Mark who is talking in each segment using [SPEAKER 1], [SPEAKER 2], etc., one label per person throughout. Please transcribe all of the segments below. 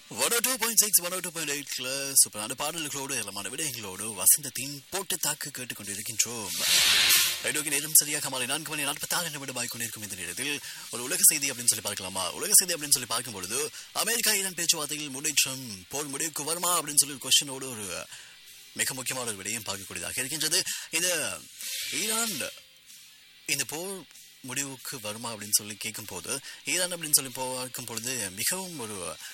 [SPEAKER 1] one two point six one two point எயிட்ல சூப்பரான பாடல்களோடு எல்லாமான விடயங்களோடு வசந்தத்தின் போட்டு தாக்கு கேட்டுக்கொண்டிருக்கின்றோம் ரேடியோக்கு நேரம் சரியாக மாலை நான்கு மணி நாற்பத்தாறு நிமிடமாய் கொண்டிருக்கும் இந்த நேரத்தில் ஒரு உலக செய்தி அப்படின்னு சொல்லி பார்க்கலாமா உலக செய்தி அப்படின்னு சொல்லி பார்க்கும்பொழுது அமெரிக்கா ஈரான் பேச்சுவார்த்தையில் முன்னேற்றம் போர் முடிவுக்கு வருமா அப்படின்னு சொல்லி ஒரு கொஸ்டினோடு ஒரு மிக முக்கியமான ஒரு விடயம் பார்க்கக்கூடியதாக இருக்கின்றது இந்த ஈரான் இந்த போர் முடிவுக்கு வருமா அப்படின்னு சொல்லி கேட்கும் போது ஈரான் அப்படின்னு சொல்லி பார்க்கும் பொழுது மிகவும் ஒரு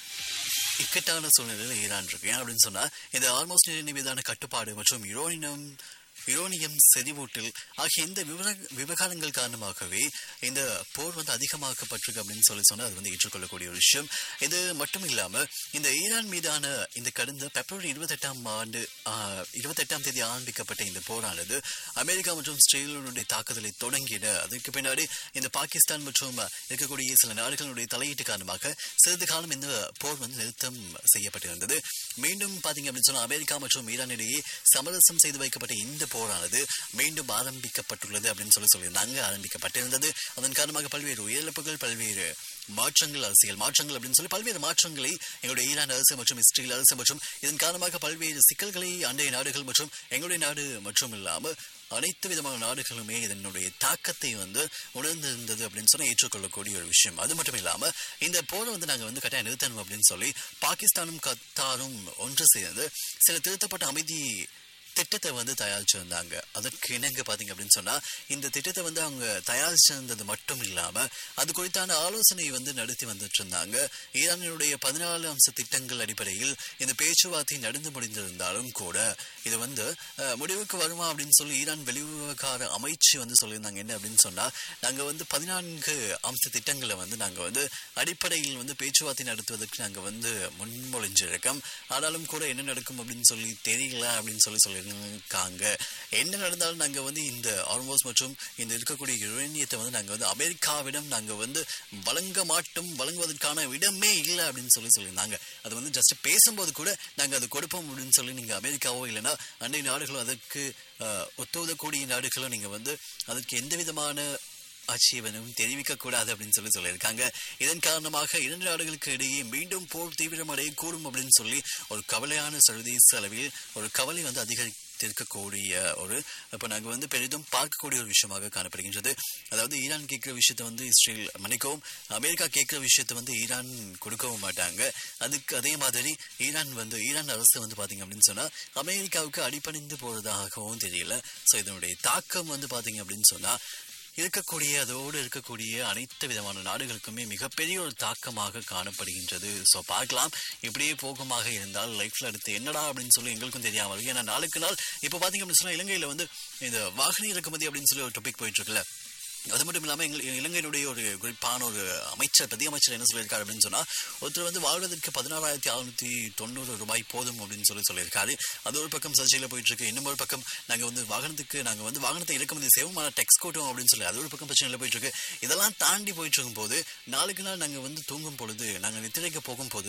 [SPEAKER 1] இக்கட்டான சூழ்நிலையில் ஈரான் இருக்கு ஏன் அப்படின்னு சொன்னா இந்த ஆல்மோஸ்ட் மீதான கட்டுப்பாடு மற்றும் யுரோனியம் யுரோனியம் செறிவூட்டல் ஆகிய இந்த விவர விவகாரங்கள் காரணமாகவே இந்த போர் வந்து அதிகமாக்கப்பட்டிருக்கு அப்படின்னு சொல்லி சொன்னா அது வந்து ஏற்றுக்கொள்ளக்கூடிய ஒரு விஷயம் இது மட்டும் இல்லாம இந்த ஈரான் மீதான இந்த கடந்த பிப்ரவரி இருபத்தெட்டாம் ஆண்டு இருபத்தெட்டாம் தேதி ஆரம்பிக்கப்பட்ட இந்த போரானது அமெரிக்கா மற்றும் இஸ்ரேலுடைய தாக்குதலை தொடங்கின அதற்கு பின்னாடி இந்த பாகிஸ்தான் மற்றும் இருக்கக்கூடிய சில நாடுகளுடைய தலையீட்டு காரணமாக சிறிது காலம் இந்த போர் வந்து நிறுத்தம் செய்யப்பட்டிருந்தது மீண்டும் பாத்தீங்க அப்படின்னு சொன்னா அமெரிக்கா மற்றும் ஈரான் இடையே சமரசம் செய்து வைக்கப்பட்ட இந்த போரானது மீண்டும் ஆரம்பிக்கப்பட்டுள்ளது அப்படின்னு சொல்லி சொல்லியிருந்தாங்க ஆரம்பிக்கப்பட்டிருந்தது அதன் காரணமாக பல்வேறு உயிரிழப்புகள் பல்வேறு மாற்றங்கள் அரசியல் மாற்றங்கள் அப்படின்னு சொல்லி பல்வேறு மாற்றங்களை எங்களுடைய ஈரான் அரசு மற்றும் இஸ்ரேல் அரசு மற்றும் இதன் காரணமாக பல்வேறு சிக்கல்களை அண்டைய நாடுகள் மற்றும் எங்களுடைய நாடு மற்றும் இல்லாமல் அனைத்து விதமான நாடுகளுமே இதனுடைய தாக்கத்தை வந்து உணர்ந்திருந்தது அப்படின்னு சொன்னா ஏற்றுக்கொள்ளக்கூடிய ஒரு விஷயம் அது மட்டும் இல்லாம இந்த போரை வந்து நாங்க வந்து கட்டாயம் நிறுத்தணும் அப்படின்னு சொல்லி பாகிஸ்தானும் கத்தாரும் ஒன்று சேர்ந்து சில திருத்தப்பட்ட அமைதி திட்டத்தை வந்து தயாரிச்சிருந்தாங்க அதற்கு இணங்க பாத்தீங்க அப்படின்னு சொன்னா இந்த திட்டத்தை வந்து அவங்க தயாரிச்சிருந்தது மட்டும் இல்லாம அது குறித்தான ஆலோசனை வந்து நடத்தி வந்துட்டு இருந்தாங்க ஈரானினுடைய பதினாலு அம்ச திட்டங்கள் அடிப்படையில் இந்த பேச்சுவார்த்தை நடந்து முடிந்திருந்தாலும் கூட இது வந்து முடிவுக்கு வருமா அப்படின்னு சொல்லி ஈரான் வெளிவிவகார அமைச்சு வந்து சொல்லியிருந்தாங்க என்ன அப்படின்னு சொன்னா நாங்க வந்து பதினான்கு அம்ச திட்டங்களை வந்து நாங்க வந்து அடிப்படையில் வந்து பேச்சுவார்த்தை நடத்துவதற்கு நாங்க வந்து முன்மொழிஞ்சிருக்கோம் ஆனாலும் கூட என்ன நடக்கும் அப்படின்னு சொல்லி தெரியல அப்படின்னு சொல்லி சொல்லி இருக்காங்க என்ன நடந்தாலும் நாங்க வந்து இந்த ஆல்மோஸ் மற்றும் இந்த இருக்கக்கூடிய யுரேனியத்தை வந்து நாங்க வந்து அமெரிக்காவிடம் நாங்க வந்து வழங்க மாட்டோம் வழங்குவதற்கான இடமே இல்லை அப்படின்னு சொல்லி சொல்லியிருந்தாங்க அது வந்து ஜஸ்ட் பேசும்போது கூட நாங்க அது கொடுப்போம் அப்படின்னு சொல்லி நீங்க அமெரிக்காவோ இல்லைன்னா அண்டை நாடுகளோ அதற்கு ஒத்துவதக்கூடிய நாடுகளோ நீங்க வந்து அதற்கு எந்த விதமான ஆட்சேபனும் தெரிவிக்க கூடாது அப்படின்னு சொல்லி சொல்லியிருக்காங்க இதன் காரணமாக இரண்டு நாடுகளுக்கு இடையே மீண்டும் போர் தீவிரமடைய கூடும் அப்படின்னு சொல்லி ஒரு கவலையான சர்வதேச அளவில் ஒரு கவலை வந்து அதிகரித்திருக்கக்கூடிய ஒரு இப்போ நாங்கள் வந்து பெரிதும் பார்க்கக்கூடிய ஒரு விஷயமாக காணப்படுகின்றது அதாவது ஈரான் கேட்குற விஷயத்த வந்து இஸ்ரேல் மன்னிக்கவும் அமெரிக்கா கேட்குற விஷயத்த வந்து ஈரான் கொடுக்கவும் மாட்டாங்க அதுக்கு அதே மாதிரி ஈரான் வந்து ஈரான் அரசு வந்து பார்த்தீங்க அப்படின்னு சொன்னால் அமெரிக்காவுக்கு அடிப்பணிந்து போகிறதாகவும் தெரியல ஸோ இதனுடைய தாக்கம் வந்து பார்த்தீங்க அப்படின்னு சொன்னால் இருக்கக்கூடிய அதோடு இருக்கக்கூடிய அனைத்து விதமான நாடுகளுக்குமே மிகப்பெரிய ஒரு தாக்கமாக காணப்படுகின்றது ஸோ பார்க்கலாம் இப்படியே போகமாக இருந்தால் லைஃப்ல அடுத்து என்னடா அப்படின்னு சொல்லி எங்களுக்கும் தெரியாமல் ஏன்னா நாளுக்கு நாள் இப்போ பார்த்தீங்க அப்படின்னு சொன்னால் இலங்கையில் வந்து இந்த வாகன இறக்குமதி அப்படின்னு சொல்லி ஒரு டாபிக் போயிட்டு இருக்குல்ல அது மட்டும் இல்லாமல் எங்கள் இலங்கையினுடைய ஒரு குறிப்பான ஒரு அமைச்சர் பிரதி அமைச்சர் என்ன சொல்லியிருக்காரு அப்படின்னு சொன்னால் ஒருத்தர் வந்து வாழ்வதற்கு பதினாறாயிரத்தி அறுநூத்தி தொண்ணூறு ரூபாய் போதும் அப்படின்னு சொல்லி சொல்லியிருக்காரு அது ஒரு பக்கம் சர்ச்சையில் போயிட்டு இருக்கு இன்னும் ஒரு பக்கம் நாங்கள் வந்து வாகனத்துக்கு நாங்கள் வந்து வாகனத்தை இறக்குமதி செய்வோம் ஆனால் டெக்ஸ் கோட்டும் அப்படின்னு சொல்லி அது ஒரு பக்கம் பிரச்சனையில் போயிட்டு இருக்கு இதெல்லாம் தாண்டி போயிட்டு இருக்கும் போது நாளுக்கு நாள் நாங்கள் வந்து தூங்கும் பொழுது நாங்கள் நித்திரைக்க போகும்போது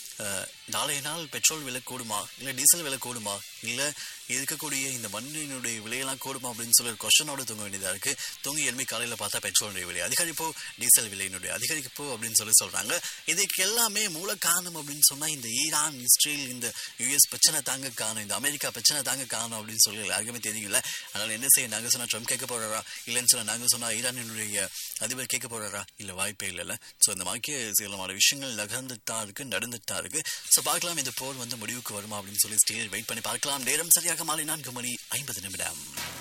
[SPEAKER 1] நாளைய நாள் பெட்ரோல் விலை கூடுமா இல்லை டீசல் விலை கூடுமா இல்லை இருக்கக்கூடிய இந்த மண்ணினுடைய விலையெல்லாம் கூடுமா அப்படின்னு சொல்லி ஒரு கொஷனோட தூங்க வேண்டியதாக இருக்கு தூங்கி எலும்பி காலையில் பார்த்தா பெட்ரோலுடைய விலை அதிகரிப்போ டீசல் விலையினுடைய அதிகரிப்போ அப்படின்னு சொல்லி சொல்றாங்க இதுக்கு எல்லாமே மூல காரணம் அப்படின்னு சொன்னா இந்த ஈரான் இஸ்ரேல் இந்த யுஎஸ் பிரச்சனை தாங்க காரணம் இந்த அமெரிக்கா பிரச்சனை தாங்க காரணம் அப்படின்னு சொல்லி யாருக்குமே தெரியல அதனால என்ன செய்ய நாங்கள் சொன்னா ட்ரம்ப் கேட்க போறாரா இல்லைன்னு சொன்னா நாங்கள் சொன்னா ஈரானினுடைய அதிபர் கேட்க போறாரா இல்லை வாய்ப்பே இல்லைல்ல ஸோ இந்த மாதிரி சில விஷயங்கள் நகர்ந்துட்டு தான் இருக்கு நடந்துட்டு தான் இருக்கு ஸோ பார்க்கலாம் இந்த போர் வந்து முடிவுக்கு வருமா அப்படின்னு சொல்லி ஸ்டேஜ் வெயிட் பண்ணி பார்க்கலாம் நேரம் சரியாக மாலை நான்கு மணி ஐம்பது நிமிடம்